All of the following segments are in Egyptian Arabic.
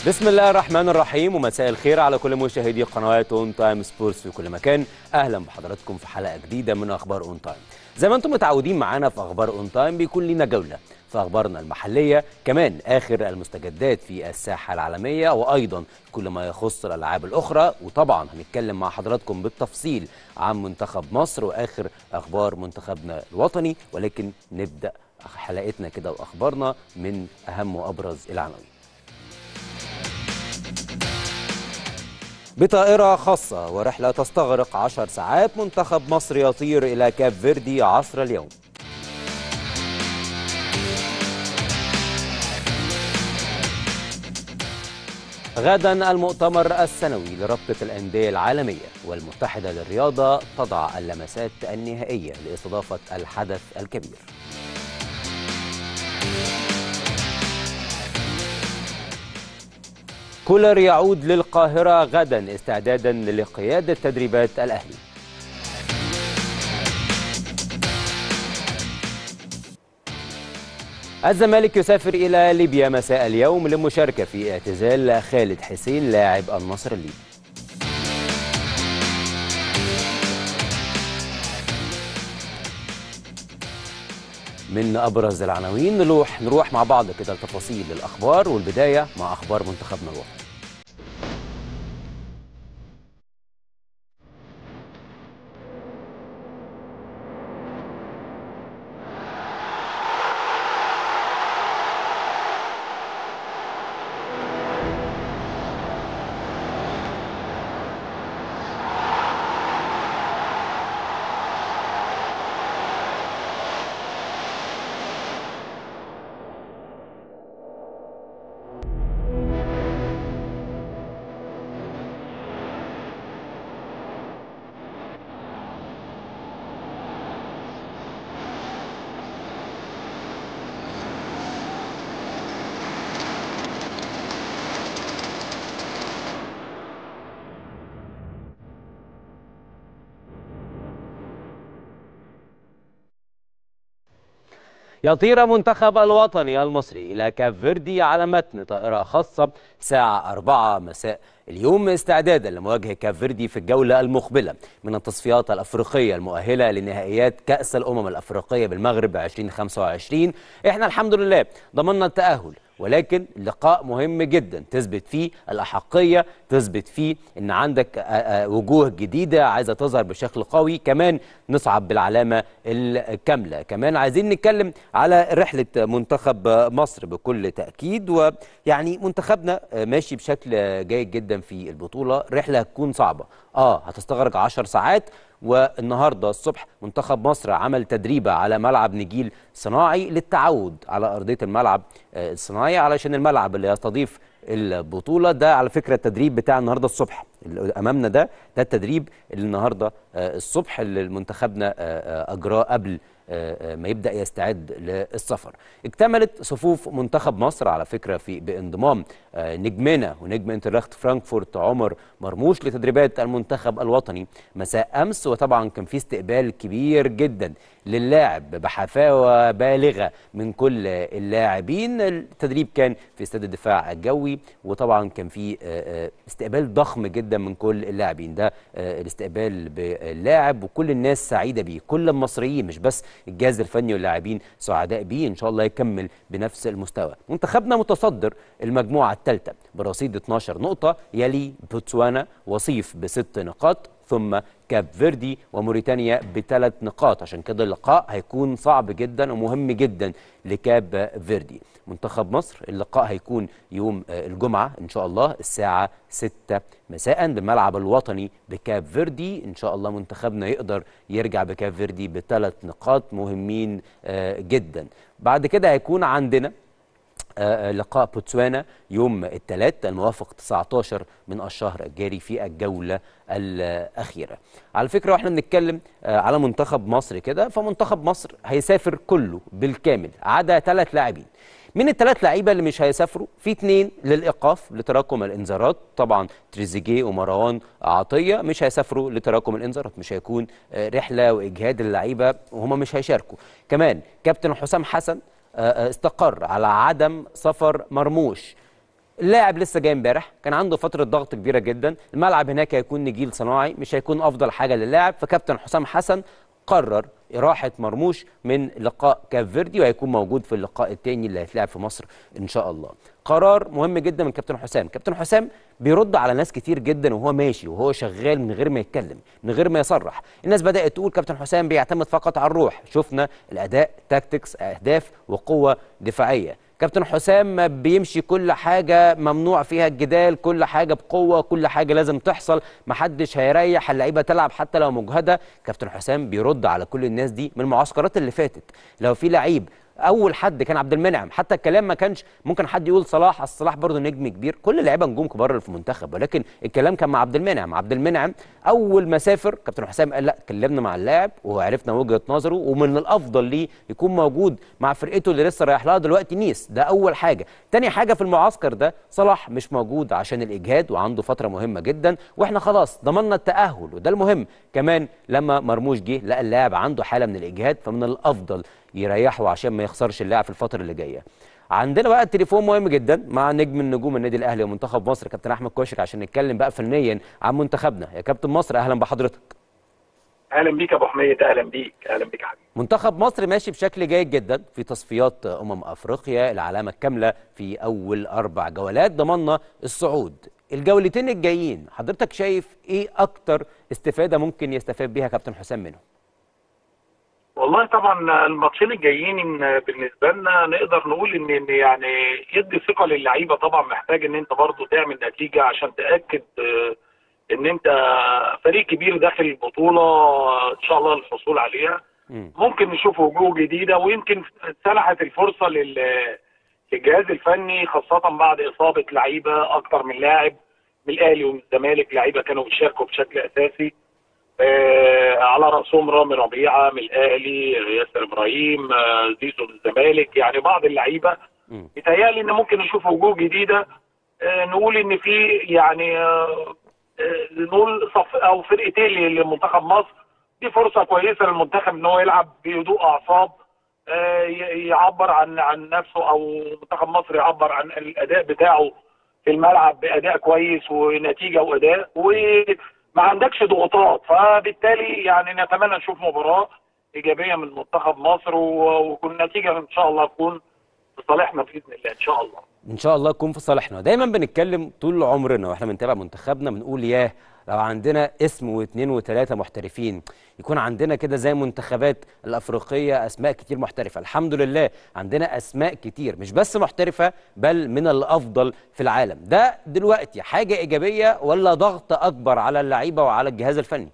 بسم الله الرحمن الرحيم ومساء الخير على كل مشاهدي قنوات اون تايم سبورتس في كل مكان اهلا بحضراتكم في حلقه جديده من اخبار اون تايم زي ما انتم متعودين معانا في اخبار اون تايم بيكون لينا جوله في اخبارنا المحليه كمان اخر المستجدات في الساحه العالميه وايضا كل ما يخص الالعاب الاخرى وطبعا هنتكلم مع حضراتكم بالتفصيل عن منتخب مصر واخر اخبار منتخبنا الوطني ولكن نبدا حلقتنا كده واخبارنا من اهم وابرز العناوين بطائرة خاصة ورحلة تستغرق عشر ساعات منتخب مصر يطير إلى كاب فيردي عصر اليوم غدا المؤتمر السنوي لرابطة الأندية العالمية والمتحدة للرياضة تضع اللمسات النهائية لاستضافة الحدث الكبير كولر يعود للقاهرة غدا استعدادا لقيادة تدريبات الأهلي الزمالك يسافر إلى ليبيا مساء اليوم للمشاركة في اعتزال خالد حسين لاعب النصر الليبي من ابرز العناوين نروح نروح مع بعض كده لتفاصيل الاخبار والبدايه مع اخبار منتخبنا الوطني يطير منتخب الوطني المصري إلى كاب فيردي على متن طائرة خاصة ساعة 4 مساء اليوم استعدادا لمواجهة كاب فيردي في الجولة المقبلة من التصفيات الأفريقية المؤهلة لنهائيات كأس الأمم الأفريقية بالمغرب 2025 احنا الحمد لله ضمننا التأهل ولكن لقاء مهم جدا تثبت فيه الأحقية تثبت فيه أن عندك وجوه جديدة عايزة تظهر بشكل قوي كمان نصعد بالعلامة الكاملة كمان عايزين نتكلم على رحلة منتخب مصر بكل تأكيد ويعني منتخبنا ماشي بشكل جيد جدا في البطولة رحلة هتكون صعبة آه هتستغرق 10 ساعات والنهارده الصبح منتخب مصر عمل تدريبه على ملعب نجيل صناعي للتعود على ارضيه الملعب الصناعي علشان الملعب اللي يستضيف البطوله ده على فكره التدريب بتاع النهارده الصبح اللي امامنا ده ده التدريب اللي النهارده الصبح اللي منتخبنا اجراه قبل ما يبدا يستعد للسفر اكتملت صفوف منتخب مصر على فكره في بانضمام نجمنا ونجم انترخت فرانكفورت عمر مرموش لتدريبات المنتخب الوطني مساء امس وطبعا كان في استقبال كبير جدا للاعب بحفاوه بالغه من كل اللاعبين التدريب كان في استاد الدفاع الجوي وطبعا كان في استقبال ضخم جدا من كل اللاعبين ده الاستقبال باللاعب وكل الناس سعيده بيه كل المصريين مش بس الجهاز الفني واللاعبين سعداء بيه ان شاء الله يكمل بنفس المستوى منتخبنا متصدر المجموعه الثالثه برصيد 12 نقطه يلي بوتسوانا وصيف بست نقاط ثم كاب فيردي وموريتانيا بثلاث نقاط عشان كده اللقاء هيكون صعب جدا ومهم جدا لكاب فيردي منتخب مصر اللقاء هيكون يوم الجمعة إن شاء الله الساعة 6 مساء بالملعب الوطني بكاب فيردي إن شاء الله منتخبنا يقدر يرجع بكاب فيردي بثلاث نقاط مهمين جدا بعد كده هيكون عندنا لقاء بوتسوانا يوم الثلاث الموافق 19 من الشهر الجاري في الجولة الأخيرة على فكرة واحنا بنتكلم على منتخب مصر كده فمنتخب مصر هيسافر كله بالكامل عدا ثلاث لاعبين من الثلاث لعيبه اللي مش هيسافروا في اثنين للايقاف لتراكم الانذارات طبعا تريزيجيه ومروان عطيه مش هيسافروا لتراكم الانذارات مش هيكون رحله واجهاد اللعيبه وهم مش هيشاركوا كمان كابتن حسام حسن استقر على عدم سفر مرموش اللاعب لسه جاي امبارح كان عنده فتره ضغط كبيره جدا الملعب هناك هيكون نجيل صناعي مش هيكون افضل حاجه للاعب فكابتن حسام حسن قرر إراحة مرموش من لقاء كاب فيردي وهيكون موجود في اللقاء الثاني اللي هيتلعب في مصر إن شاء الله قرار مهم جدا من كابتن حسام كابتن حسام بيرد على ناس كتير جدا وهو ماشي وهو شغال من غير ما يتكلم من غير ما يصرح الناس بدأت تقول كابتن حسام بيعتمد فقط على الروح شفنا الأداء تاكتكس أهداف وقوة دفاعية كابتن حسام بيمشي كل حاجة ممنوع فيها الجدال كل حاجة بقوة كل حاجة لازم تحصل محدش هيريح اللعيبة تلعب حتى لو مجهدة كابتن حسام بيرد على كل الناس دي من المعسكرات اللي فاتت لو في لعيب اول حد كان عبد المنعم حتى الكلام ما كانش ممكن حد يقول صلاح اصل صلاح برضه نجم كبير كل اللعيبه نجوم كبار اللي في المنتخب ولكن الكلام كان مع عبد المنعم عبد المنعم اول ما سافر كابتن حسام قال لا كلمنا مع اللاعب وعرفنا وجهه نظره ومن الافضل ليه يكون موجود مع فرقته اللي لسه رايح لها دلوقتي نيس ده اول حاجه تاني حاجه في المعسكر ده صلاح مش موجود عشان الاجهاد وعنده فتره مهمه جدا واحنا خلاص ضمننا التاهل وده المهم كمان لما مرموش جه لقى اللاعب عنده حاله من الاجهاد فمن الافضل يريحه عشان ما يخسرش اللاعب في الفتره اللي جايه عندنا بقى التليفون مهم جدا مع نجم النجوم النادي الاهلي ومنتخب مصر كابتن احمد كوشك عشان نتكلم بقى فنيا عن منتخبنا يا كابتن مصر اهلا بحضرتك اهلا بيك يا ابو حميد اهلا بيك اهلا بيك يا حبيبي منتخب مصر ماشي بشكل جيد جدا في تصفيات امم افريقيا العلامه الكامله في اول اربع جولات ضمننا الصعود الجولتين الجايين حضرتك شايف ايه اكتر استفاده ممكن يستفاد بيها كابتن حسام منهم والله طبعا الماتشين الجايين بالنسبه لنا نقدر نقول ان إن يعني يدي ثقه للعيبه طبعا محتاج ان انت برضو تعمل نتيجه عشان تاكد آه، ان انت فريق كبير داخل البطوله آه، ان شاء الله الحصول عليها مم. ممكن نشوف وجوه جديده ويمكن سنحت الفرصه لل- للجهاز الفني خاصه بعد اصابه لعيبه اكتر من لاعب من الاهلي ومن الزمالك لعيبه كانوا بيشاركوا بشكل اساسي آه، على راسهم رامي ربيعه من الاهلي ياسر ابراهيم آه، زيزو من الزمالك يعني بعض اللعيبه مم. يتهيألي ان ممكن نشوف وجوه جديده آه، نقول ان في يعني آه، آه، نقول صف او فرقتين لمنتخب مصر دي فرصه كويسه للمنتخب ان هو يلعب بهدوء اعصاب آه، ي- يعبر عن عن نفسه او منتخب مصر يعبر عن الاداء بتاعه في الملعب باداء كويس ونتيجه واداء وما عندكش ضغوطات فبالتالي يعني نتمنى نشوف مباراه ايجابيه من منتخب مصر و- وكل نتيجه ان شاء الله تكون في صالحنا باذن الله ان شاء الله ان شاء الله تكون في صالحنا دايما بنتكلم طول عمرنا واحنا بنتابع منتخبنا بنقول ياه لو عندنا اسم واثنين وثلاثه محترفين يكون عندنا كده زي المنتخبات الافريقيه اسماء كتير محترفه الحمد لله عندنا اسماء كتير مش بس محترفه بل من الافضل في العالم ده دلوقتي حاجه ايجابيه ولا ضغط اكبر على اللعيبه وعلى الجهاز الفني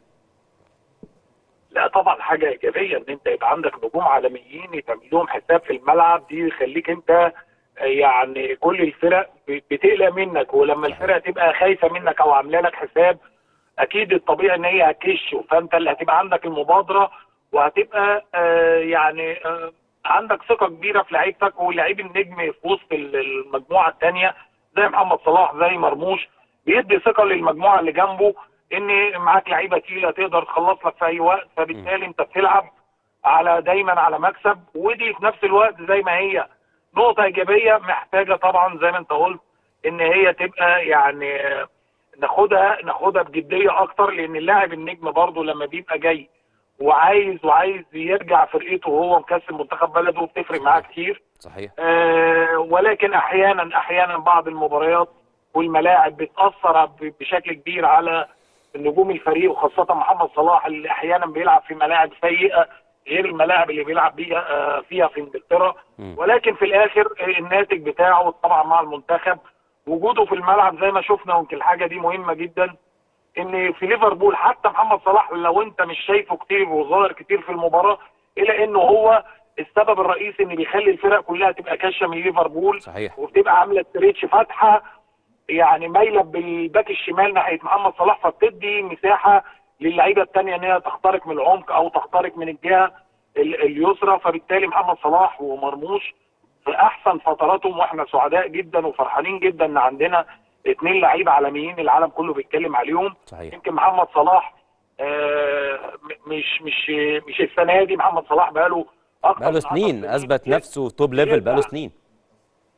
لا طبعا حاجه ايجابيه ان انت يبقى عندك نجوم عالميين يتعمل لهم حساب في الملعب دي يخليك انت آه، يعني كل الفرق ب- بتقلق منك ولما الفرق تبقى خايفه منك او عامله لك حساب اكيد الطبيعي ان هي هتكش فانت اللي هتبقى عندك المبادره وهتبقى آه، يعني آه، عندك ثقه كبيره في لعيبتك ولعيب النجم في وسط ال- المجموعه الثانيه زي محمد صلاح زي مرموش بيدي ثقه للمجموعه اللي جنبه ان معاك لعيبه تقيله تقدر تخلص لك في اي وقت فبالتالي انت بتلعب على دايما على مكسب ودي في نفس الوقت زي ما هي نقطه ايجابيه محتاجه طبعا زي ما انت قلت ان هي تبقى يعني آه، ناخدها ناخدها بجديه اكتر لان اللاعب النجم برضه لما بيبقى جاي وعايز وعايز يرجع فرقته وهو مكسب منتخب بلده بتفرق معاه كتير صحيح آه، ولكن احيانا احيانا بعض المباريات والملاعب بتاثر ب- بشكل كبير على نجوم الفريق وخاصه محمد صلاح اللي احيانا بيلعب في ملاعب سيئه غير الملاعب اللي بيلعب بيها آه، فيها في انجلترا مم. ولكن في الاخر آه، الناتج بتاعه طبعا مع المنتخب وجوده في الملعب زي ما شفنا ويمكن الحاجه دي مهمه جدا ان في ليفربول حتى محمد صلاح لو انت مش شايفه كتير وظاهر كتير في المباراه الا انه هو السبب الرئيسي ان بيخلي الفرق كلها تبقى كاشه من ليفربول صحيح وبتبقى عامله ستريتش فاتحه يعني مايله بالباك الشمال ناحيه محمد صلاح فبتدي مساحه للعيبه الثانيه ان هي تخترق من العمق او تخترق من الجهه ال- اليسرى فبالتالي محمد صلاح ومرموش في احسن فتراتهم واحنا سعداء جدا وفرحانين جدا ان عندنا اثنين لعيبه عالميين العالم كله بيتكلم عليهم صحيح يمكن محمد صلاح آه، م- مش مش مش السنه دي محمد صلاح بقاله اكتر بقاله من عشر سنين اثبت نفسه توب ليفل بقاله سنين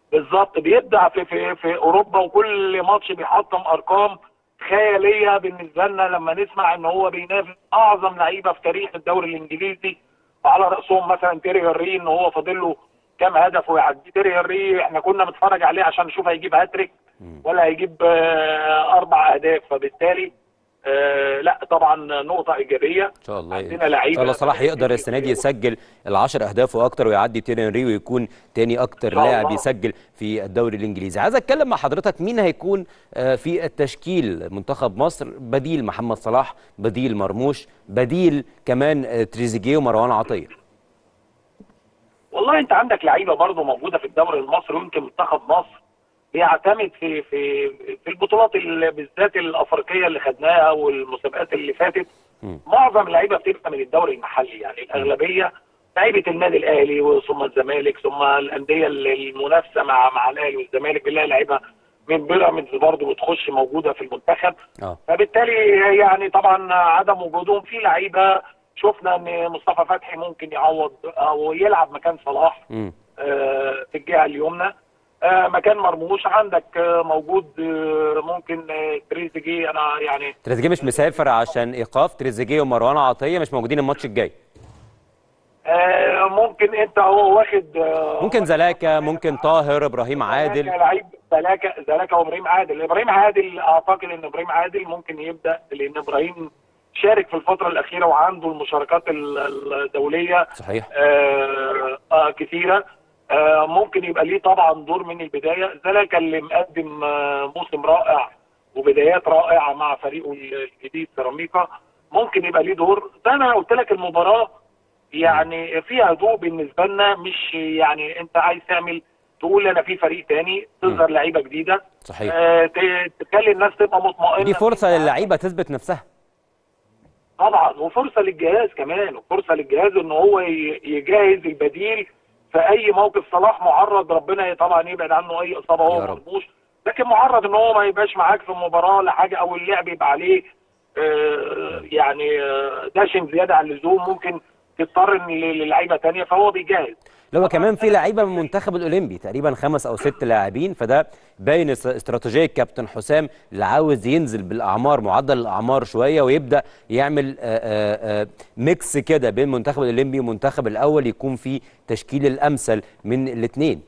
بالظبط بيبدع في في في اوروبا وكل ماتش بيحطم ارقام خياليه بالنسبه لنا لما نسمع ان هو بينافس اعظم لعيبه في تاريخ الدوري الانجليزي وعلى راسهم مثلا تيري هنري ان هو فاضل له كام هدف ويعدي تيري هنري احنا كنا بنتفرج عليه عشان نشوف هيجيب هاتريك ولا هيجيب آه، اربع اهداف فبالتالي آه، لا طبعا نقطه ايجابيه ان شاء الله عندنا ان لعيبه شاء الله صلاح يقدر السنه دي يسجل ال10 اهداف واكتر ويعدي تيري هنري ويكون تاني اكتر إن شاء لاعب الله. يسجل في الدوري الانجليزي عايز اتكلم مع حضرتك مين هيكون آه، في التشكيل منتخب مصر بديل محمد صلاح بديل مرموش بديل كمان آه، تريزيجيه ومروان عطيه والله انت عندك لعيبه برضه موجوده في الدوري المصري ويمكن منتخب مصر بيعتمد في في في البطولات ال- بالذات الافريقيه اللي خدناها والمسابقات اللي فاتت مم. معظم اللعيبه بتبقى من الدوري المحلي يعني الاغلبيه لعيبه النادي الاهلي ثم الزمالك ثم الانديه ال- المنافسه مع مع الاهلي والزمالك بنلاقي لعيبه من بيراميدز برضه بتخش موجوده في المنتخب اه فبالتالي يعني طبعا عدم وجودهم في لعيبه شفنا ان مصطفى فتحي ممكن يعوض او يلعب مكان صلاح امم آه، في الجهه اليمنى آه، مكان مرموش عندك آه، موجود آه، ممكن آه، تريزيجيه انا يعني تريزيجيه مش مسافر عشان ايقاف تريزيجيه ومروان عطيه مش موجودين الماتش الجاي آه، ممكن انت هو واخد آه، ممكن زلاكا ممكن طاهر ابراهيم زلاكا عادل لعيب زلاكا زلاكا وابراهيم عادل ابراهيم عادل اعتقد ان ابراهيم عادل ممكن يبدا لان ابراهيم شارك في الفتره الاخيره وعنده المشاركات ال- الدوليه صحيح آه آه كثيره آه ممكن يبقى ليه طبعا دور من البدايه زلاكا اللي مقدم آه موسم رائع وبدايات رائعه مع فريقه الجديد سيراميكا ممكن يبقى ليه دور زي ما أنا قلت لك المباراه يعني فيها هدوء بالنسبه لنا مش يعني انت عايز تعمل تقول انا في فريق تاني تظهر لعيبه جديده صحيح آه ت- تخلي الناس تبقى مطمئنه دي فرصه للعيبه تثبت نفسها طبعا وفرصه للجهاز كمان وفرصه للجهاز ان هو ي- يجهز البديل في اي موقف صلاح معرض ربنا طبعا يبعد عنه اي اصابه يا هو رب. مرموش لكن معرض ان هو ما يبقاش معاك في المباراه ولا حاجه او اللعب يبقى عليه آه، يعني آه، داشن زياده عن اللزوم ممكن تضطر إن ل- للعيبه تانية فهو بيجهز اللي هو كمان في لعيبه من المنتخب الاولمبي تقريبا خمس او ست لاعبين فده باين است- استراتيجيه كابتن حسام اللي عاوز ينزل بالاعمار معدل الاعمار شويه ويبدا يعمل آآ آآ ميكس كده بين المنتخب الاولمبي والمنتخب الاول يكون في تشكيل الامثل من الاثنين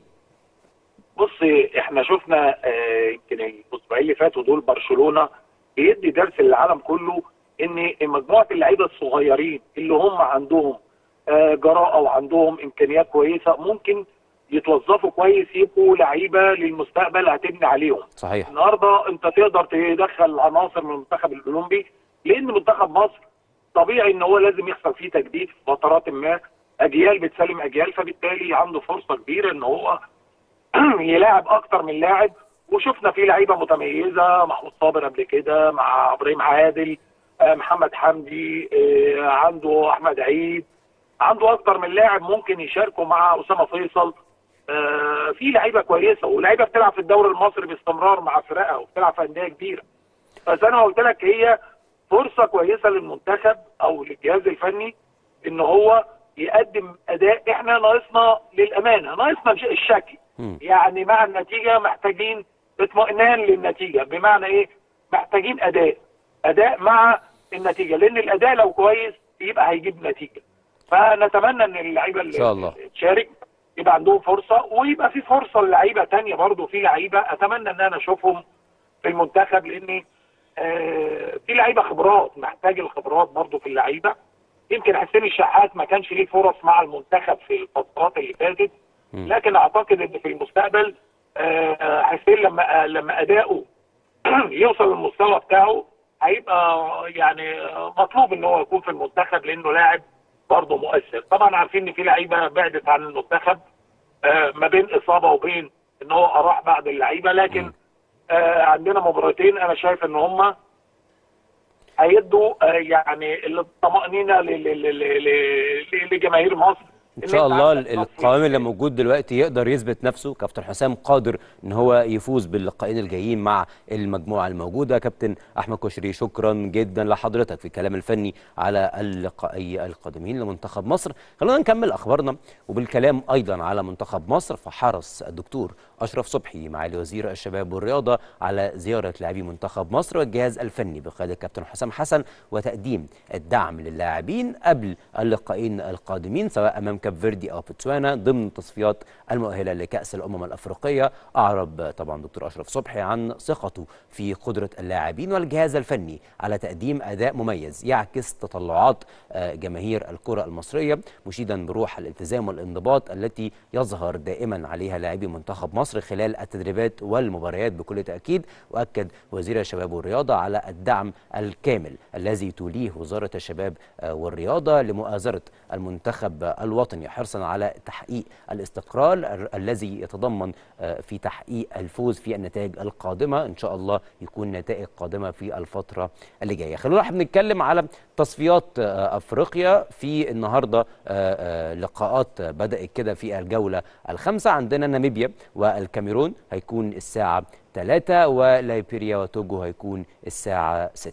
بص احنا شفنا آه، يمكن الاسبوعين اللي فاتوا دول برشلونه بيدي درس للعالم كله ان مجموعه اللعيبه الصغيرين اللي هم عندهم آه، جراءه وعندهم امكانيات كويسه ممكن يتوظفوا كويس يبقوا لعيبه للمستقبل هتبني عليهم صحيح النهارده انت تقدر تدخل عناصر من المنتخب الاولمبي لان منتخب مصر طبيعي ان هو لازم يحصل فيه تجديد في فترات ما اجيال بتسلم اجيال فبالتالي عنده فرصه كبيره ان هو يلاعب اكتر من لاعب وشفنا في لعيبه متميزه محمود صابر قبل كده مع ابراهيم عادل آه، محمد حمدي آه، عنده احمد عيد عنده اكتر من لاعب ممكن يشاركوا مع اسامه فيصل آه، في لعيبه كويسه ولعيبه بتلعب في الدوري المصري باستمرار مع فرقها وبتلعب في انديه كبيره بس انا قلت لك هي فرصه كويسه للمنتخب او للجهاز الفني ان هو يقدم اداء احنا ناقصنا للامانه ناقصنا الش- الشكل مم. يعني مع النتيجه محتاجين اطمئنان للنتيجه بمعنى ايه محتاجين اداء اداء مع النتيجه لان الاداء لو كويس يبقى هيجيب نتيجه فنتمنى ان اللعيبه اللي إن شاء الله. اللي تشارك يبقى عندهم فرصه ويبقى في فرصه للعيبه تانية برضو في لعيبه اتمنى ان انا اشوفهم في المنتخب لان آه، في لعيبه خبرات محتاج الخبرات برضو في اللعيبه يمكن حسين الشحات ما كانش ليه فرص مع المنتخب في الفترات اللي فاتت مم. لكن اعتقد ان في المستقبل آه، حسين لما لما اداؤه يوصل للمستوى بتاعه هيبقى يعني مطلوب ان هو يكون في المنتخب لانه لاعب برضه مؤثر طبعا عارفين ان في لعيبه بعدت عن المنتخب آه، ما بين اصابه وبين ان هو اراح بعض اللعيبه لكن آه، عندنا مباراتين انا شايف ان هم هيدوا آه، يعني الطمانينه ل- ل- ل- ل- ل- لجماهير مصر ان إن شاء أنت الله عندك القوام اللي تصفيات. موجود دلوقتي يقدر يثبت نفسه كابتن حسام قادر ان هو يفوز باللقاءين الجايين مع المجموعه الموجوده كابتن احمد كشري شكرا جدا لحضرتك في الكلام الفني على اللقائي القادمين لمنتخب مصر خلونا نكمل اخبارنا وبالكلام ايضا على منتخب مصر فحرص الدكتور اشرف صبحي معالي وزير الشباب والرياضه على زياره لاعبي منتخب مصر والجهاز الفني بقياده كابتن حسام حسن وتقديم الدعم للاعبين قبل اللقاءين القادمين سواء امام كاب فيردي او بوتسوانا ضمن التصفيات المؤهله لكاس الامم الافريقيه اعرب طبعا دكتور اشرف صبحي عن ثقته في قدره اللاعبين والجهاز الفني على تقديم اداء مميز يعكس تطلعات آه، جماهير الكره المصريه مشيدا بروح الالتزام والانضباط التي يظهر دائما عليها لاعبي منتخب مصر خلال التدريبات والمباريات بكل تاكيد واكد وزير الشباب والرياضه على الدعم الكامل الذي توليه وزاره الشباب آه، والرياضه لمؤازره المنتخب الوطني حرصا على تحقيق الاستقرار ال- الذي يتضمن آه، في تحقيق الفوز في النتائج القادمه ان شاء الله يكون نتائج قادمه في الفتره اللي جايه خلونا احنا بنتكلم على تصفيات آه، افريقيا في النهارده آه، آه، لقاءات بدات كده في الجوله الخامسه عندنا ناميبيا والكاميرون هيكون الساعه 3 وليبيريا وتوجو هيكون الساعه 6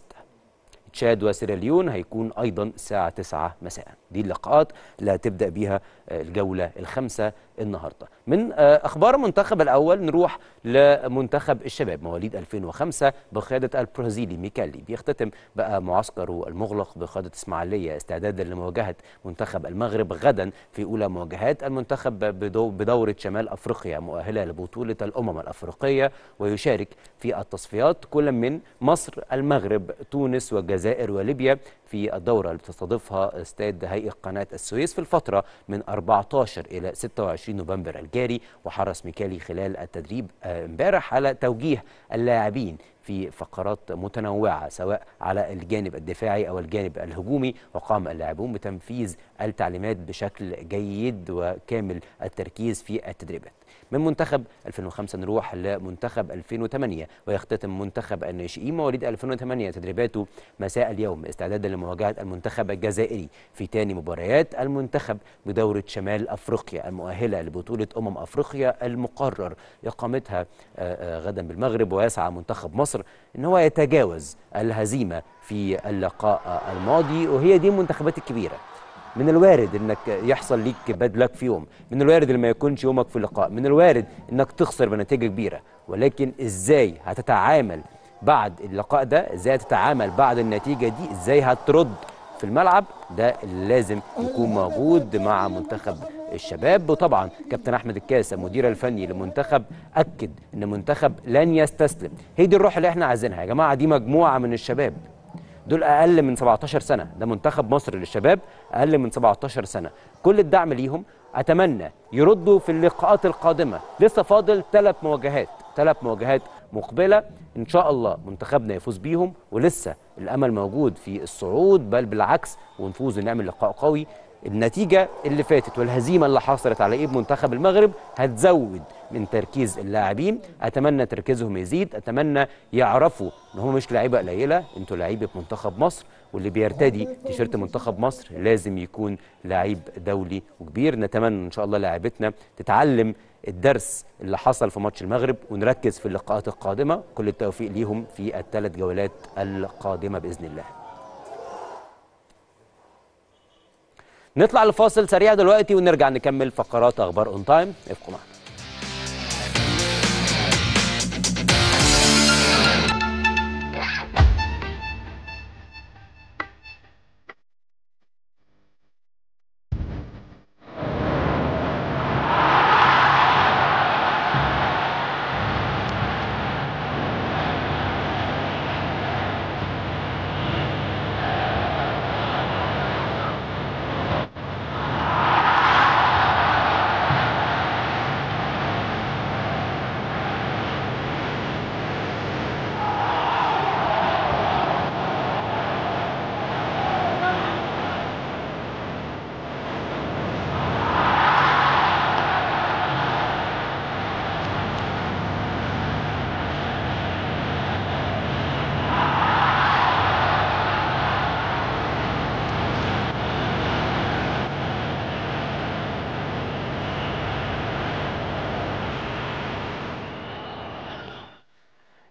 تشاد وسيراليون هيكون ايضا الساعه 9 مساء دي اللقاءات اللي هتبدا بيها آه، الجوله الخامسه النهارده من آه، اخبار المنتخب الاول نروح لمنتخب الشباب مواليد 2005 بقياده البرازيلي ميكالي بيختتم بقى معسكره المغلق بقياده اسماعيليه استعدادا لمواجهه منتخب المغرب غدا في اولى مواجهات المنتخب بدو- بدوره شمال افريقيا مؤهله لبطوله الامم الافريقيه ويشارك في التصفيات كل من مصر المغرب تونس والجزائر وليبيا في الدورة اللي بتستضيفها استاد هيئة قناة السويس في الفترة من 14 إلى 26 نوفمبر الجاري وحرص ميكالي خلال التدريب آه، امبارح على توجيه اللاعبين في فقرات متنوعة سواء على الجانب الدفاعي أو الجانب الهجومي وقام اللاعبون بتنفيذ التعليمات بشكل جيد وكامل التركيز في التدريبات من منتخب 2005 نروح لمنتخب 2008 ويختتم منتخب الناشئين مواليد 2008 تدريباته مساء اليوم استعدادا لمواجهة المنتخب الجزائري في تاني مباريات المنتخب بدورة شمال أفريقيا المؤهلة لبطولة أمم أفريقيا المقرر إقامتها آه، آه، غدا بالمغرب ويسعى منتخب مصر أن هو يتجاوز الهزيمة في اللقاء آه، الماضي وهي دي المنتخبات الكبيرة من الوارد انك يحصل ليك باد لك في يوم من الوارد ان ما يكونش يومك في اللقاء من الوارد انك تخسر بنتيجه كبيره ولكن ازاي هتتعامل بعد اللقاء ده ازاي هتتعامل بعد النتيجه دي ازاي هترد في الملعب ده اللي لازم يكون موجود مع منتخب الشباب وطبعا كابتن احمد الكاس المدير الفني للمنتخب اكد ان المنتخب لن يستسلم هي دي الروح اللي احنا عايزينها يا جماعه دي مجموعه من الشباب دول اقل من 17 سنه ده منتخب مصر للشباب اقل من 17 سنه كل الدعم ليهم اتمنى يردوا في اللقاءات القادمه لسه فاضل ثلاث مواجهات ثلاث مواجهات مقبله ان شاء الله منتخبنا يفوز بيهم ولسه الامل موجود في الصعود بل بالعكس ونفوز ونعمل لقاء قوي النتيجة اللي فاتت والهزيمة اللي حصلت على ايد منتخب المغرب هتزود من تركيز اللاعبين اتمنى تركيزهم يزيد اتمنى يعرفوا ان هم مش لعيبة قليلة انتوا لعيبة منتخب مصر واللي بيرتدي تيشيرت منتخب مصر لازم يكون لعيب دولي وكبير نتمنى ان شاء الله لاعبتنا تتعلم الدرس اللي حصل في ماتش المغرب ونركز في اللقاءات القادمة كل التوفيق ليهم في الثلاث جولات القادمة بإذن الله نطلع لفاصل سريع دلوقتي ونرجع نكمل فقرات اخبار اون تايم ابقوا معنا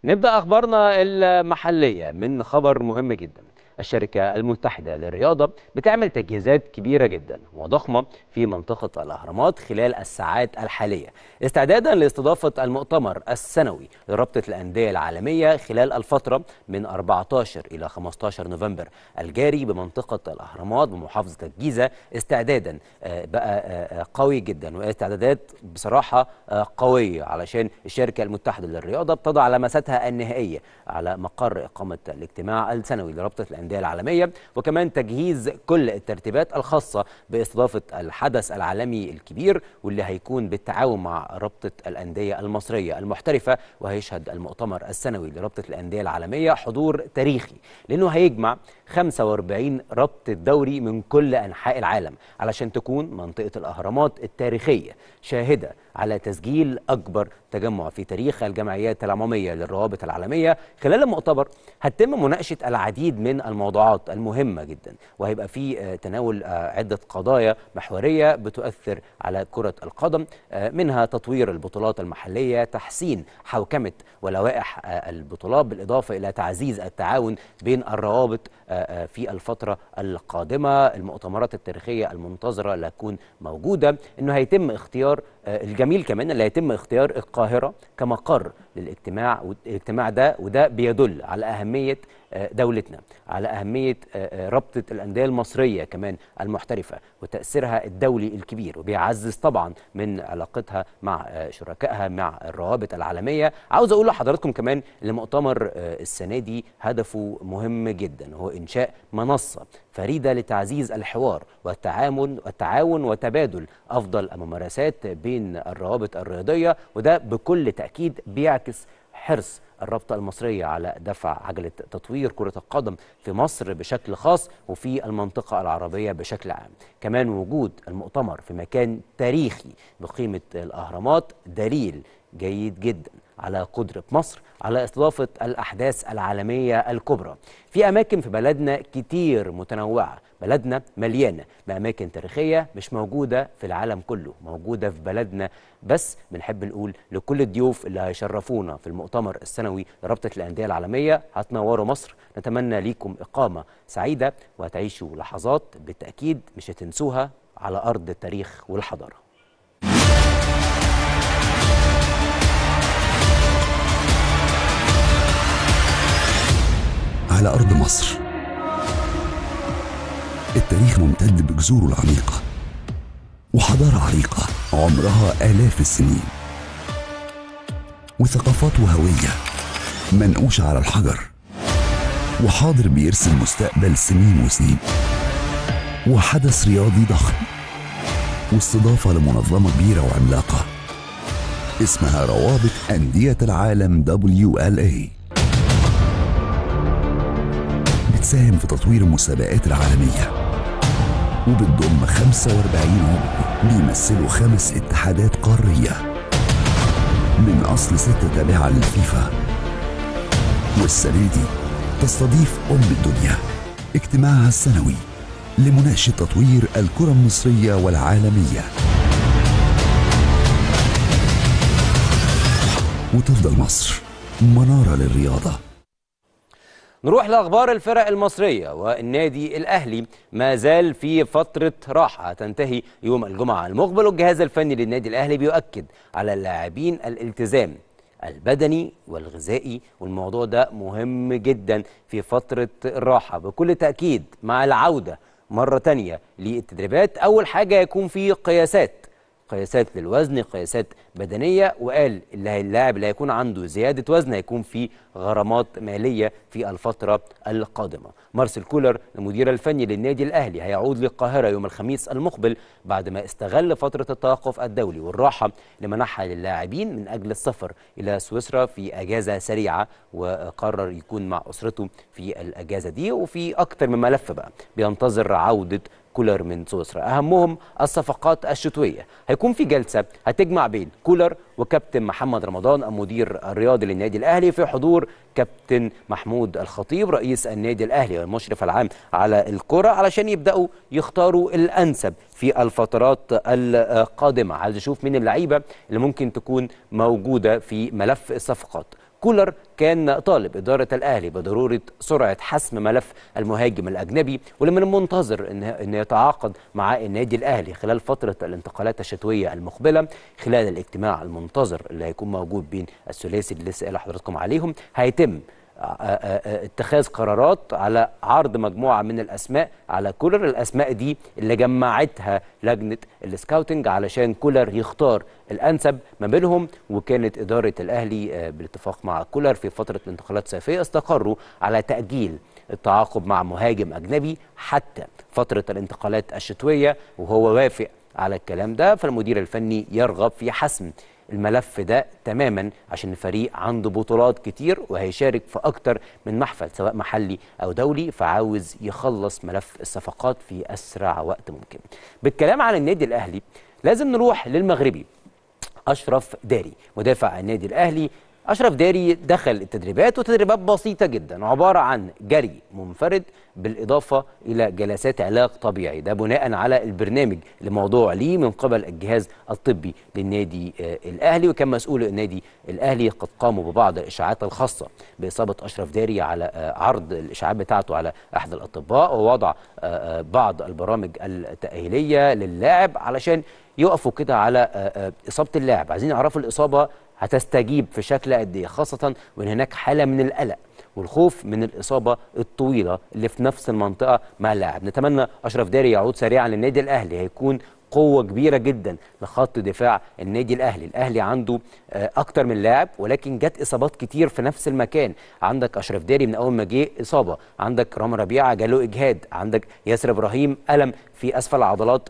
نبدأ أخبارنا المحلية من خبر مهم جدا الشركة المتحدة للرياضة بتعمل تجهيزات كبيرة جدا وضخمة في منطقة الأهرامات خلال الساعات الحالية استعدادا لاستضافة المؤتمر السنوي لرابطة الأندية العالمية خلال الفترة من 14 إلى 15 نوفمبر الجاري بمنطقة الأهرامات بمحافظة الجيزة استعدادا آه، بقى آه، آه، قوي جدا واستعدادات بصراحة آه، قوية علشان الشركة المتحدة للرياضة بتضع لمساتها النهائية على مقر إقامة الاجتماع السنوي لرابطة الأندية العالمية وكمان تجهيز كل الترتيبات الخاصة باستضافة الحدث العالمي الكبير واللي هيكون بالتعاون مع رابطة الأندية المصرية المحترفة وهيشهد المؤتمر السنوي لرابطة الأندية العالمية حضور تاريخي لأنه هيجمع 45 رابطة دوري من كل أنحاء العالم علشان تكون منطقة الأهرامات التاريخية شاهدة على تسجيل أكبر تجمع في تاريخ الجمعيات العمومية للروابط العالمية خلال المؤتمر هتتم مناقشة العديد من الموضوعات المهمة جدا وهيبقى في آه، تناول آه، عدة قضايا محورية بتؤثر على كرة القدم آه، منها تطوير البطولات المحلية تحسين حوكمة ولوائح آه، البطولات بالإضافة إلى تعزيز التعاون بين الروابط آه، آه، في الفترة القادمة المؤتمرات التاريخية المنتظرة لا تكون موجودة إنه هيتم اختيار آه، الجميل كمان اللي هيتم اختيار القاهرة كمقر للاجتماع والاجتماع ده وده بيدل على أهمية آه، دولتنا على أهمية آه، آه، رابطة الأندية المصرية كمان المحترفة وتأثيرها الدولي الكبير وبيعزز طبعا من علاقتها مع آه، شركائها مع الروابط العالمية عاوز أقول لحضراتكم كمان ان مؤتمر آه، السنة دي هدفه مهم جدا هو إنشاء منصة فريدة لتعزيز الحوار والتعامل والتعاون وتبادل أفضل الممارسات بين الروابط الرياضية وده بكل تأكيد بيعكس حرص الرابطة المصرية على دفع عجلة تطوير كرة القدم في مصر بشكل خاص وفي المنطقة العربية بشكل عام كمان وجود المؤتمر في مكان تاريخي بقيمة الأهرامات دليل جيد جدا على قدرة مصر على استضافة الأحداث العالمية الكبرى في أماكن في بلدنا كتير متنوعة بلدنا مليانة بأماكن تاريخية مش موجودة في العالم كله موجودة في بلدنا بس بنحب نقول لكل الضيوف اللي هيشرفونا في المؤتمر السنوي لرابطة الأندية العالمية هتنوروا مصر نتمنى ليكم إقامة سعيدة وهتعيشوا لحظات بالتأكيد مش هتنسوها على أرض التاريخ والحضارة على أرض مصر التاريخ ممتد بجذوره العميقة وحضارة عريقة عمرها آلاف السنين وثقافات وهوية منقوشة على الحجر وحاضر بيرسم مستقبل سنين وسنين وحدث رياضي ضخم واستضافة لمنظمة كبيرة وعملاقة اسمها روابط أندية العالم WLA بتساهم في تطوير المسابقات العالمية وبتضم 45 عضو بيمثلوا خمس اتحادات قارية من أصل ستة تابعة للفيفا والسنة دي تستضيف أم الدنيا اجتماعها السنوي لمناقشة تطوير الكرة المصرية والعالمية وتفضل مصر منارة للرياضة نروح لاخبار الفرق المصريه والنادي الاهلي ما زال في فتره راحه تنتهي يوم الجمعه المقبل والجهاز الفني للنادي الاهلي بيؤكد على اللاعبين الالتزام البدني والغذائي والموضوع ده مهم جدا في فتره الراحه بكل تاكيد مع العوده مره تانية للتدريبات اول حاجه يكون في قياسات قياسات للوزن قياسات بدنيه وقال اللي هي- اللاعب اللي هيكون عنده زياده وزن هيكون في غرامات ماليه في الفتره القادمه مارسيل كولر المدير الفني للنادي الاهلي هيعود للقاهره يوم الخميس المقبل بعد ما استغل فتره التوقف الدولي والراحه لمنحها للاعبين من اجل السفر الى سويسرا في اجازه سريعه وقرر يكون مع اسرته في الاجازه دي وفي اكتر من ملف بقى بينتظر عوده كولر من سويسرا اهمهم الصفقات الشتويه هيكون في جلسه هتجمع بين كولر وكابتن محمد رمضان المدير الرياضي للنادي الاهلي في حضور كابتن محمود الخطيب رئيس النادي الاهلي والمشرف العام على الكره علشان يبداوا يختاروا الانسب في الفترات القادمه عايز اشوف مين اللعيبه اللي ممكن تكون موجوده في ملف الصفقات كولر كان طالب إدارة الأهلي بضرورة سرعة حسم ملف المهاجم الأجنبي ولمن المنتظر أن أن يتعاقد مع النادي الأهلي خلال فترة الانتقالات الشتوية المقبلة خلال الاجتماع المنتظر اللي هيكون موجود بين الثلاثي اللي لسه قايل لحضراتكم عليهم هيتم اتخاذ قرارات على عرض مجموعه من الاسماء على كولر الاسماء دي اللي جمعتها لجنه السكاوتنج علشان كولر يختار الانسب ما بينهم وكانت اداره الاهلي بالاتفاق مع كولر في فتره الانتقالات الصيفيه استقروا على تاجيل التعاقد مع مهاجم اجنبي حتى فتره الانتقالات الشتويه وهو وافق على الكلام ده فالمدير الفني يرغب في حسم الملف ده تماما عشان الفريق عنده بطولات كتير وهيشارك في اكتر من محفل سواء محلي او دولي فعاوز يخلص ملف الصفقات في اسرع وقت ممكن بالكلام عن النادي الاهلي لازم نروح للمغربي اشرف داري مدافع النادي الاهلي اشرف داري دخل التدريبات وتدريبات بسيطه جدا عباره عن جري منفرد بالاضافه الى جلسات علاج طبيعي ده بناء على البرنامج الموضوع ليه من قبل الجهاز الطبي للنادي آه الاهلي وكان مسؤول النادي الاهلي قد قاموا ببعض الاشاعات الخاصه باصابه اشرف داري على آه عرض الاشاعات بتاعته على احد الاطباء ووضع آه بعض البرامج التاهيليه للاعب علشان يقفوا كده على اصابه اللاعب عايزين يعرفوا الاصابه هتستجيب في شكل قد ايه خاصه وان هناك حاله من القلق والخوف من الاصابه الطويله اللي في نفس المنطقه مع اللاعب نتمنى اشرف داري يعود سريعا للنادي الاهلي هيكون قوه كبيره جدا لخط دفاع النادي الاهلي الاهلي عنده اكتر من لاعب ولكن جت اصابات كتير في نفس المكان عندك اشرف داري من اول ما جه اصابه عندك رامي ربيعه جاله اجهاد عندك ياسر ابراهيم الم في اسفل عضلات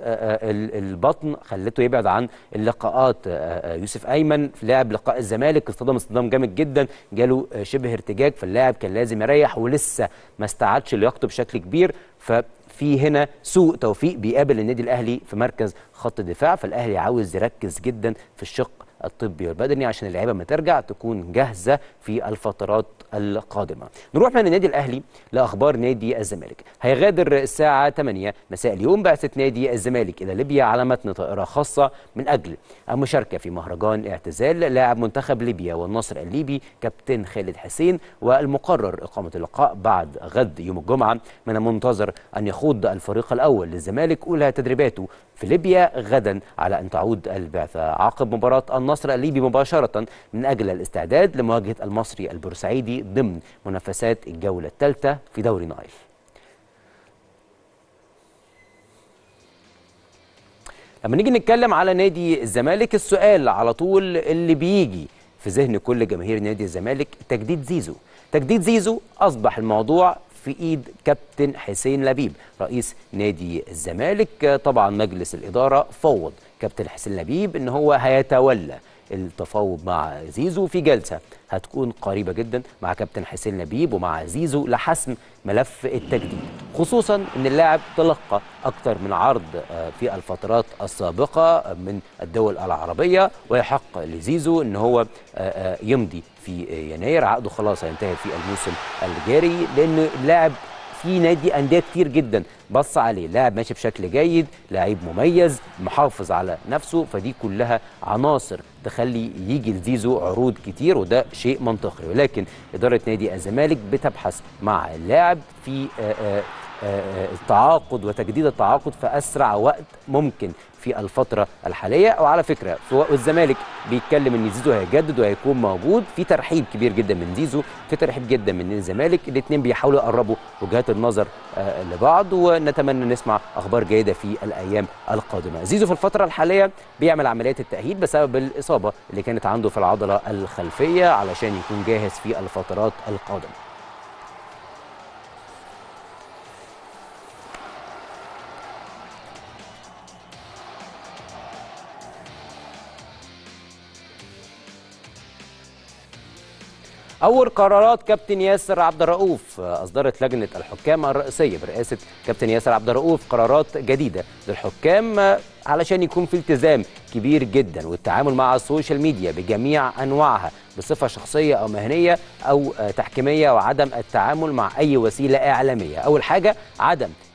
البطن خلته يبعد عن اللقاءات يوسف ايمن لعب لقاء الزمالك اصطدم اصطدام جامد جدا جاله شبه ارتجاج فاللاعب كان لازم يريح ولسه ما استعادش لياقته بشكل كبير ف في هنا سوء توفيق بيقابل النادي الاهلي في مركز خط الدفاع فالاهلي عاوز يركز جدا في الشق الطبي والبدني عشان اللعيبه ما ترجع تكون جاهزه في الفترات القادمه. نروح من النادي الاهلي لاخبار نادي الزمالك. هيغادر الساعه 8 مساء اليوم بعثه نادي الزمالك الى ليبيا على متن طائره خاصه من اجل المشاركه في مهرجان اعتزال لاعب منتخب ليبيا والنصر الليبي كابتن خالد حسين والمقرر اقامه اللقاء بعد غد يوم الجمعه من المنتظر ان يخوض الفريق الاول للزمالك اولى تدريباته في ليبيا غدا على ان تعود البعثه عقب مباراه النصر الليبي مباشره من اجل الاستعداد لمواجهه المصري البورسعيدي ضمن منافسات الجوله الثالثه في دوري نايل. لما نيجي نتكلم على نادي الزمالك السؤال على طول اللي بيجي في ذهن كل جماهير نادي الزمالك تجديد زيزو تجديد زيزو اصبح الموضوع في ايد كابتن حسين لبيب رئيس نادي الزمالك طبعا مجلس الاداره فوض كابتن حسين لبيب ان هو هيتولى التفاوض مع زيزو في جلسه هتكون قريبه جدا مع كابتن حسين لبيب ومع زيزو لحسم ملف التجديد خصوصا ان اللاعب تلقى اكثر من عرض في الفترات السابقه من الدول العربيه ويحق لزيزو ان هو يمضي في يناير عقده خلاص هينتهي في الموسم الجاري لان اللاعب في نادي انديه كتير جدا بص عليه لاعب ماشي بشكل جيد لعيب مميز محافظ على نفسه فدي كلها عناصر تخلي يجي لزيزو عروض كتير وده شيء منطقي ولكن اداره نادي الزمالك بتبحث مع اللاعب في آآ آآ التعاقد وتجديد التعاقد في اسرع وقت ممكن في الفتره الحاليه وعلى فكره في الزمالك بيتكلم ان زيزو هيجدد وهيكون موجود في ترحيب كبير جدا من زيزو في ترحيب جدا من الزمالك الاثنين بيحاولوا يقربوا وجهات النظر آه لبعض ونتمنى نسمع اخبار جيده في الايام القادمه زيزو في الفتره الحاليه بيعمل عمليات التاهيل بسبب الاصابه اللي كانت عنده في العضله الخلفيه علشان يكون جاهز في الفترات القادمه أول قرارات كابتن ياسر عبد الرؤوف أصدرت لجنة الحكام الرئيسية برئاسة كابتن ياسر عبد الرؤوف قرارات جديدة للحكام علشان يكون في التزام كبير جدا والتعامل مع السوشيال ميديا بجميع أنواعها بصفة شخصية أو مهنية أو تحكيمية وعدم التعامل مع أي وسيلة إعلامية أول حاجة عدم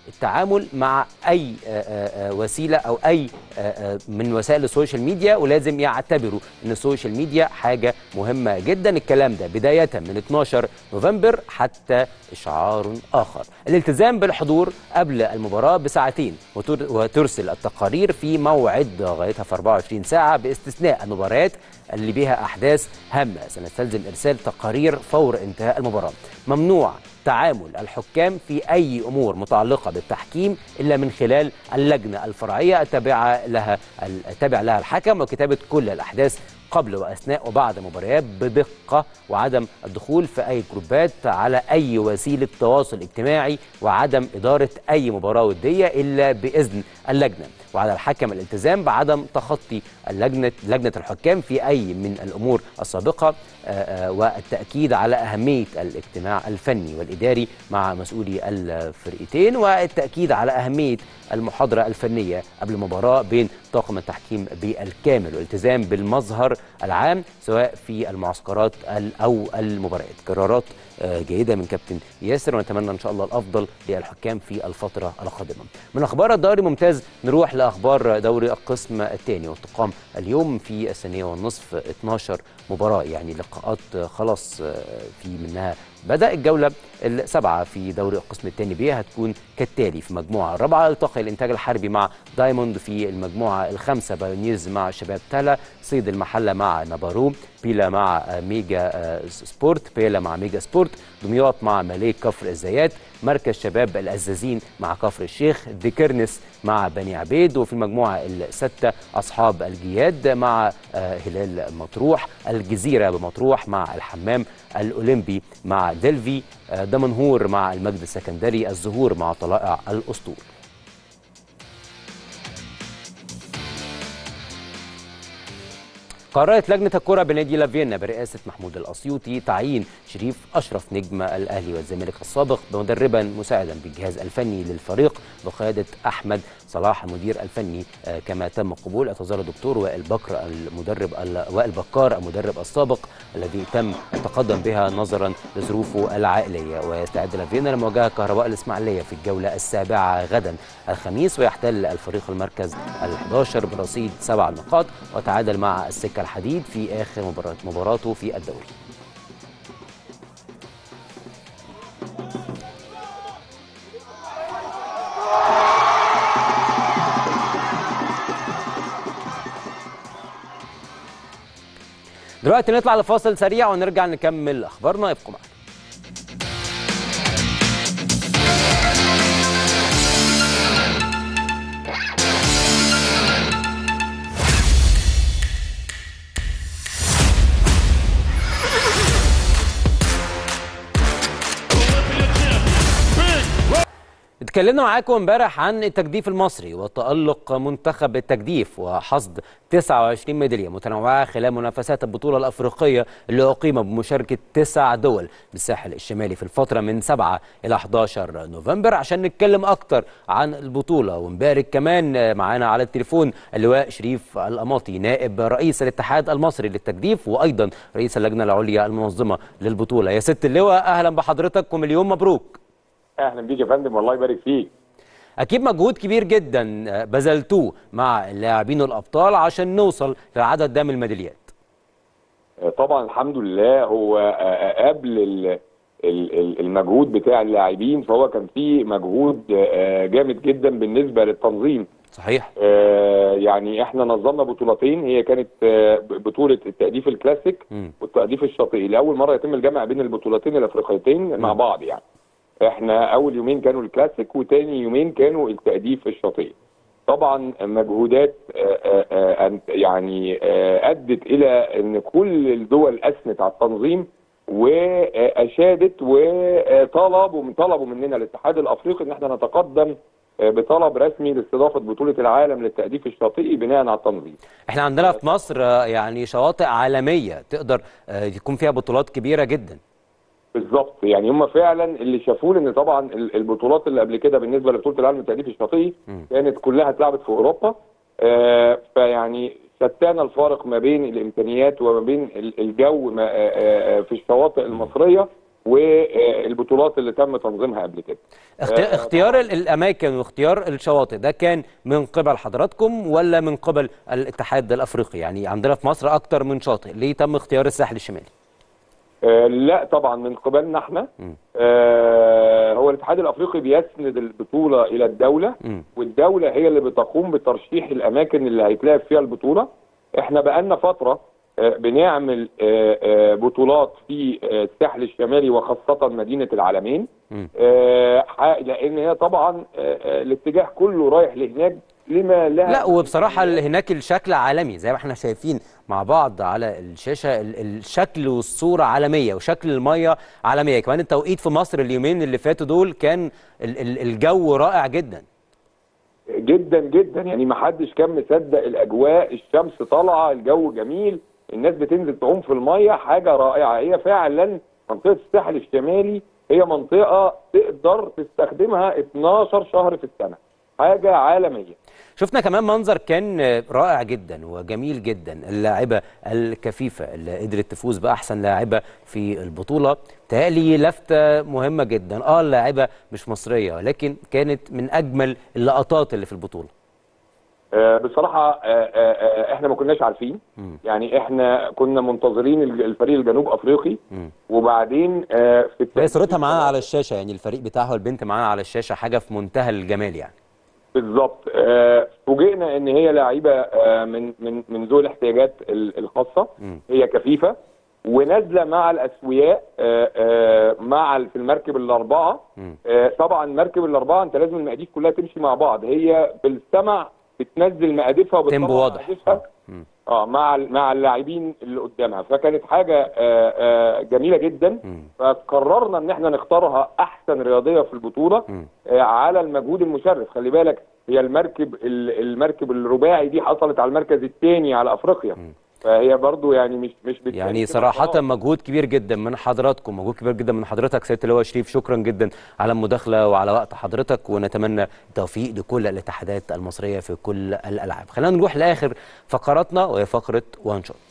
التعامل مع اي آه، آه، آه، وسيله او اي آه، آه، من وسائل السوشيال ميديا ولازم يعتبروا ان السوشيال ميديا حاجه مهمه جدا الكلام ده بدايه من 12 نوفمبر حتى اشعار اخر الالتزام بالحضور قبل المباراه بساعتين وتر- وترسل التقارير في موعد غايتها في 24 ساعه باستثناء المباريات اللي بها احداث هامه سنستلزم ارسال تقارير فور انتهاء المباراه ممنوع تعامل الحكام في اي امور متعلقه بالتحكيم الا من خلال اللجنه الفرعيه التابعه لها التابع لها الحكم وكتابه كل الاحداث قبل واثناء وبعد مباريات بدقه وعدم الدخول في اي جروبات على اي وسيله تواصل اجتماعي وعدم اداره اي مباراه وديه الا باذن اللجنه وعلى الحكم الالتزام بعدم تخطي اللجنه لجنه الحكام في اي من الامور السابقه آه، آه، والتاكيد على اهميه الاجتماع الفني والاداري مع مسؤولي الفرقتين والتاكيد على اهميه المحاضره الفنيه قبل المباراه بين طاقم التحكيم بالكامل والالتزام بالمظهر العام سواء في المعسكرات ال- او المباريات قرارات آه، جيده من كابتن ياسر ونتمنى ان شاء الله الافضل للحكام في الفتره القادمه من اخبار الدوري ممتاز نروح لاخبار دوري القسم الثاني وتقام اليوم في الثانيه والنصف 12 مباراه يعني لقاءات آه، خلاص آه، في منها بدأ الجولة السابعة في دوري القسم الثاني بيه هتكون كالتالي في المجموعة الرابعة التقي الإنتاج الحربي مع دايموند في المجموعة الخامسة بايونيرز مع شباب تالا صيد المحلة مع نابارو بيلا مع آه، ميجا آه، سبورت بيلا مع ميجا سبورت دمياط مع ملاك كفر الزيات مركز شباب الأزازين مع كفر الشيخ ديكرنس مع بني عبيد وفي المجموعة الستة أصحاب الجياد مع آه، هلال مطروح الجزيرة بمطروح مع الحمام الأولمبي مع دلفي آه، دمنهور مع المجد السكندري الزهور مع طلائع الأسطول قررت لجنة الكرة بنادي لافينا برئاسة محمود الأسيوطي تعيين شريف أشرف نجم الأهلي والزمالك السابق مدربا مساعدا بالجهاز الفني للفريق بقيادة أحمد صلاح المدير الفني آه، كما تم قبول اعتذار الدكتور وائل بكر المدرب ال- وائل بكار المدرب السابق الذي تم التقدم بها نظرا لظروفه العائلية ويستعد لافينا لمواجهة كهرباء الإسماعيلية في الجولة السابعة غدا الخميس ويحتل الفريق المركز ال11 برصيد سبع نقاط وتعادل مع السكة الحديد في آخر مباراة مباراته في الدوري دلوقتي نطلع لفاصل سريع ونرجع نكمل اخبارنا ابقوا معنا اتكلمنا معاكم امبارح عن التجديف المصري وتألق منتخب التجديف وحصد 29 ميدالية متنوعة خلال منافسات البطولة الأفريقية اللي أقيمت بمشاركة تسع دول بالساحل الشمالي في الفترة من 7 إلى 11 نوفمبر عشان نتكلم أكتر عن البطولة ونبارك كمان معانا على التليفون اللواء شريف القماطي نائب رئيس الاتحاد المصري للتجديف وأيضا رئيس اللجنة العليا المنظمة للبطولة يا ست اللواء أهلا بحضرتك ومليون مبروك اهلا بيك يا فندم والله يبارك فيك اكيد مجهود كبير جدا بذلتوه مع اللاعبين الابطال عشان نوصل للعدد ده من الميداليات آه، طبعا الحمد لله هو آه، آه، قبل ال- ال- ال- المجهود بتاع اللاعبين فهو كان في مجهود آه، جامد جدا بالنسبه للتنظيم صحيح آه، يعني احنا نظمنا بطولتين هي كانت آه، بطوله التأديف الكلاسيك مم. والتأديف الشاطئي لاول مره يتم الجمع بين البطولتين الافريقيتين مع بعض يعني احنا اول يومين كانوا الكلاسيك وتاني يومين كانوا التأديف الشاطئي طبعا مجهودات آه، آه، آه، أن- يعني آه، ادت الى ان كل الدول اثنت على التنظيم واشادت وطلبوا طلبوا مننا الاتحاد الافريقي ان احنا نتقدم آه، بطلب رسمي لاستضافه بطوله العالم للتأديف الشاطئي بناء على التنظيم احنا عندنا في مصر آه، يعني شواطئ عالميه تقدر آه، يكون فيها بطولات كبيره جدا بالظبط يعني هم فعلا اللي شافوه ان طبعا ال- البطولات اللي قبل كده بالنسبه لبطوله العالم للتأديف الشاطئي مم. كانت كلها اتلعبت في اوروبا آه، فيعني شتان الفارق ما بين الامكانيات وما بين ال- الجو ما- آه، آه، في الشواطئ المصريه والبطولات اللي تم تنظيمها قبل كده اختي- آه، اختيار ال- الاماكن واختيار الشواطئ ده كان من قبل حضراتكم ولا من قبل الاتحاد الافريقي يعني عندنا في مصر اكتر من شاطئ ليه تم اختيار الساحل الشمالي آه، لا طبعا من قبلنا احنا آه، هو الاتحاد الافريقي بيسند البطوله الى الدوله مم. والدوله هي اللي بتقوم بترشيح الاماكن اللي هيتلعب فيها البطوله احنا بقالنا فتره آه، بنعمل آه، آه، بطولات في آه، الساحل الشمالي وخاصه مدينه العالمين مم. آه، ح- لان هي طبعا آه، آه، الاتجاه كله رايح لهناك لما لها لا وبصراحة ال- هناك الشكل عالمي زي ما احنا شايفين مع بعض على الشاشة ال- الشكل والصورة عالمية وشكل المية عالمية كمان التوقيت في مصر اليومين اللي فاتوا دول كان ال- ال- الجو رائع جدا جدا جدا يعني ما حدش كان مصدق الاجواء الشمس طالعه الجو جميل الناس بتنزل تعوم في الميه حاجه رائعه هي فعلا منطقه الساحل الشمالي هي منطقه تقدر تستخدمها 12 شهر في السنه حاجه عالميه شفنا كمان منظر كان رائع جدا وجميل جدا اللاعبة الكفيفة اللي قدرت تفوز بأحسن لاعبة في البطولة تالي لفتة مهمة جدا اه اللاعبة مش مصرية لكن كانت من أجمل اللقطات اللي في البطولة آه، بصراحه آه، آه، آه، احنا ما كناش عارفين يعني احنا كنا منتظرين الج- الفريق الجنوب افريقي وبعدين آه، في هي الترتيب صورتها معانا على الشاشة يعني الفريق بتاعها والبنت معانا على الشاشة حاجة في منتهى الجمال يعني بالظبط آه، فوجئنا ان هي لعيبه آه، من من من ذوي الاحتياجات ال- الخاصه هي كفيفه ونازله مع الاسوياء آه، آه، مع ال- في المركب الاربعه آه، طبعا مركب الاربعه انت لازم المقاديف كلها تمشي مع بعض هي بالسمع بتنزل مقاديفها تيمبو وبتطلع واضح. مقاديفها اه مع ال- مع اللاعبين اللي قدامها فكانت حاجه آه، آه، جميله جدا فقررنا ان احنا نختارها احسن رياضيه في البطوله آه، على المجهود المشرف خلي بالك هي المركب ال- المركب الرباعي دي حصلت على المركز الثاني على افريقيا فهي برضو يعني مش مش بالتأكيد يعني كده صراحة خلاص. مجهود كبير جدا من حضراتكم مجهود كبير جدا من حضرتك سيادة اللواء شريف شكرا جدا على المداخلة وعلى وقت حضرتك ونتمنى التوفيق لكل الاتحادات المصرية في كل الألعاب خلينا نروح لآخر فقراتنا وهي فقرة وان شوت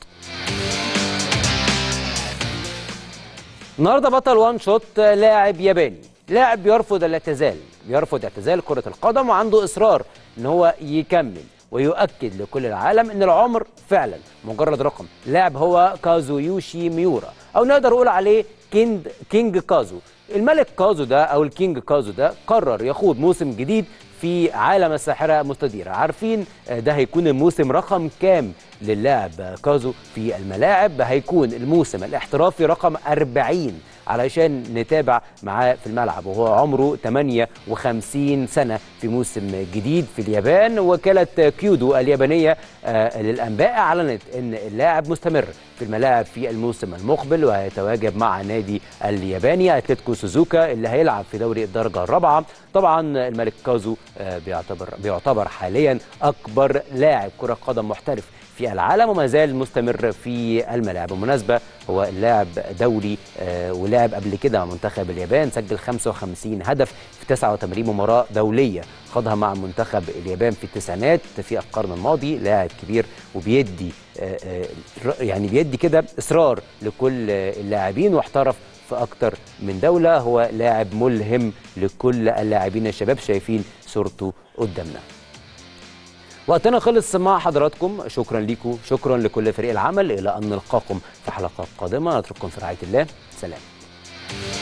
النهارده بطل وان شوت لاعب ياباني لاعب بيرفض الاعتزال بيرفض اعتزال كرة القدم وعنده إصرار إن هو يكمل ويؤكد لكل العالم إن العمر فعلا مجرد رقم لاعب هو كازويوشي ميورا أو نقدر نقول عليه كينج كينج كازو الملك كازو ده أو الكينج كازو ده قرر يخوض موسم جديد في عالم الساحرة مستديرة عارفين آه، ده هيكون الموسم رقم كام للاعب كازو في الملاعب هيكون الموسم الاحترافي رقم 40 علشان نتابع معاه في الملعب وهو عمره 58 سنة في موسم جديد في اليابان وكالة كيودو اليابانية آه، للأنباء أعلنت أن اللاعب مستمر في الملاعب في الموسم المقبل وهيتواجد مع نادي الياباني اتلتيكو سوزوكا اللي هيلعب في دوري الدرجة الرابعة طبعا الملك كازو آه، بيعتبر بيعتبر حاليا أكبر لاعب كرة قدم محترف في العالم وما زال مستمر في الملاعب بالمناسبة هو اللاعب دولي آه، ولعب قبل كده مع منتخب اليابان سجل 55 هدف في 89 مباراة دولية خاضها مع منتخب اليابان في التسعينات في القرن الماضي لاعب كبير وبيدي آه، آه، يعني بيدي كده إصرار لكل آه، اللاعبين واحترف في أكتر من دولة هو لاعب ملهم لكل اللاعبين الشباب شايفين صورته قدامنا وقتنا خلص مع حضراتكم شكرا لكم شكرا لكل فريق العمل الى ان نلقاكم في حلقات قادمه نترككم في رعايه الله سلام